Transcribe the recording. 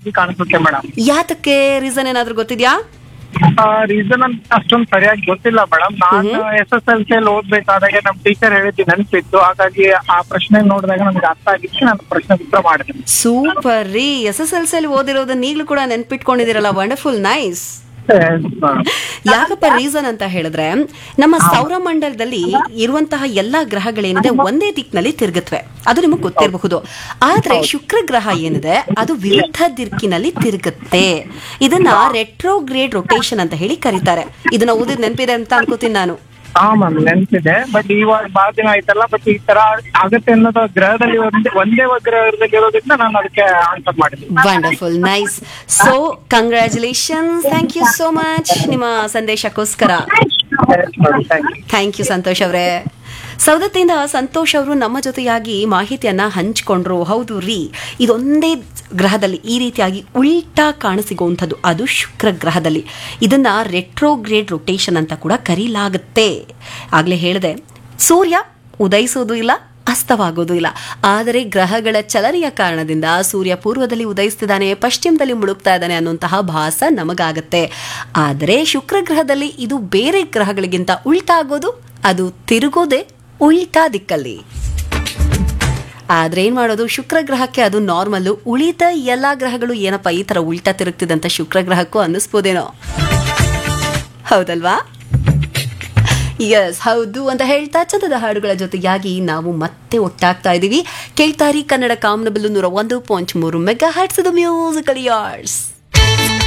ಆಗಿ ಕಾಣಿಸುತ್ತೆ ಮೇಡಮ್ ಯಾತಕ್ಕೆ ರೀಸನ್ ಏನಾದ್ರೂ ಗೊತ್ತಿದ್ಯಾ ರೀಸನ್ ಅಂತ ಅಷ್ಟೊಂದು ಸರಿಯಾಗಿ ಗೊತ್ತಿಲ್ಲ ಮೇಡಮ್ ನಾನು ಎಸ್ ಎಸ್ ಎಲ್ ಸಿ ಅಲ್ಲಿ ಓದ್ಬೇಕಾದಾಗ ನಮ್ ಟೀಚರ್ ಹೇಳಿದ್ದು ನೆನಪಿತ್ತು ಹಾಗಾಗಿ ಆ ಪ್ರಶ್ನೆ ನೋಡಿದಾಗ ನಮ್ಗೆ ಅರ್ಥ ಆಗಿತ್ತು ನಾನು ಪ್ರಶ್ನೆ ಉತ್ತರ ಮಾಡಿದ್ದೀನಿ ಸೂಪರ್ ರೀ ಎಸ್ ಎಸ್ ಎಲ್ ಸಿ ಅಲ್ಲಿ ಓದಿರೋದನ್ನ ಈಗಲೂ ಕೂಡ ನೆನ್ಪಿಟ್ಕೊಂಡಿದ್ದೀರಲ್ಲ ವಂಡರ್ಫುಲ್ ನೈಸ್ ಯಾಕಪ್ಪ ರೀಸನ್ ಅಂತ ಹೇಳಿದ್ರೆ ನಮ್ಮ ಸೌರಮಂಡಲದಲ್ಲಿ ಇರುವಂತಹ ಎಲ್ಲಾ ಗ್ರಹಗಳೇನಿದೆ ಒಂದೇ ದಿಕ್ಕಿನಲ್ಲಿ ತಿರುಗುತ್ತವೆ ಅದು ನಿಮಗೆ ಗೊತ್ತಿರಬಹುದು ಆದ್ರೆ ಶುಕ್ರ ಗ್ರಹ ಏನಿದೆ ಅದು ವಿರುದ್ಧ ದಿಕ್ಕಿನಲ್ಲಿ ತಿರುಗುತ್ತೆ ಇದನ್ನ ರೆಟ್ರೋಗ್ರೇಡ್ ರೊಟೇಷನ್ ಅಂತ ಹೇಳಿ ಕರೀತಾರೆ ಇದನ್ನ ಓದಿದ್ ನೆನಪಿದೆ ಅಂತ ಅನ್ಕೋತೀನಿ ನಾನು ಹಾ ಮ್ಯಾಮ್ ನೆನ್ಪಿದೆ ಬಟ್ ಇವಾಗ ಬಹಳ ದಿನ ಆಯ್ತಲ್ಲ ಬಟ್ ಈ ತರ ಆಗತ್ತೆ ಅನ್ನೋದು ಗ್ರಹದಲ್ಲಿ ಒಂದೇ ಒಂದೇ ಗ್ರಹದಲ್ಲಿ ಇರೋದ್ರಿಂದ ನಾನು ಅದಕ್ಕೆ ಆನ್ಸರ್ ಮಾಡಿದ್ದೀನಿ wonderful nice so congratulation thank you so much ನಿಮ್ಮ ಸಂದೇಶಕ್ಕೋಸ್ಕರ thank you thank you Santosh ಅವರೇ ಸೌದತ್ತಿಯಿಂದ ಸಂತೋಷ್ ಅವರು ನಮ್ಮ ಜೊತೆಯಾಗಿ ಮಾಹಿತಿಯನ್ನ ಹಂಚಿಕೊಂಡ್ರು ಹೌದು ರೀ ಇದೊಂದೇ ಗ್ರಹದಲ್ಲಿ ಈ ರೀತಿಯಾಗಿ ಉಲ್ಟಾ ಕಾಣಸಿಗುವಂಥದ್ದು ಅದು ಶುಕ್ರ ಗ್ರಹದಲ್ಲಿ ಇದನ್ನ ರೆಟ್ರೋಗ್ರೇಡ್ ರೊಟೇಷನ್ ಅಂತ ಕೂಡ ಕರೀಲಾಗುತ್ತೆ ಆಗ್ಲೇ ಹೇಳಿದೆ ಸೂರ್ಯ ಉದಯಿಸೋದು ಇಲ್ಲ ಅಸ್ತವಾಗೋದು ಇಲ್ಲ ಆದರೆ ಗ್ರಹಗಳ ಚಲನೆಯ ಕಾರಣದಿಂದ ಸೂರ್ಯ ಪೂರ್ವದಲ್ಲಿ ಉದಯಿಸ್ತಿದ್ದಾನೆ ಪಶ್ಚಿಮದಲ್ಲಿ ಮುಳುಗ್ತಾ ಇದ್ದಾನೆ ಅನ್ನುವಂತಹ ಭಾಸ ನಮಗಾಗತ್ತೆ ಆದರೆ ಶುಕ್ರ ಗ್ರಹದಲ್ಲಿ ಇದು ಬೇರೆ ಗ್ರಹಗಳಿಗಿಂತ ಉಲ್ಟಾ ಆಗೋದು ಅದು ತಿರುಗೋದೆ ಉಲ್ಟಾ ದಿಕ್ಕಲ್ಲಿ ಆದ್ರೆ ಏನ್ ಮಾಡೋದು ಶುಕ್ರ ಗ್ರಹಕ್ಕೆ ಅದು ನಾರ್ಮಲ್ಲು ಉಳಿದ ಎಲ್ಲಾ ಗ್ರಹಗಳು ಏನಪ್ಪ ಈ ತರ ಉಲ್ಟಾ ತಿರುಗ್ತಿದಂತ ಶುಕ್ರ ಗ್ರಹಕ್ಕೂ ಅನ್ನಿಸ್ಬೋದೇನೋ ಹೌದಲ್ವಾ ಎಸ್ ಹೌದು ಅಂತ ಹೇಳ್ತಾ ಚಂದದ ಹಾಡುಗಳ ಜೊತೆಯಾಗಿ ನಾವು ಮತ್ತೆ ಒಟ್ಟಾಗ್ತಾ ಇದೀವಿ ಕೇಳ್ತಾರಿ ಕನ್ನಡ ಕಾಮನಬಿಲ್ಲು ನೂರ ಒಂದು ಪಾಯಿಂಟ್ ಮೂರು ಮೆಗಾ ಹ್ಯಾಟ್ಸ್ ಮ್ಯೂಸಿಕಲ್ ಯಾರ್ಸ್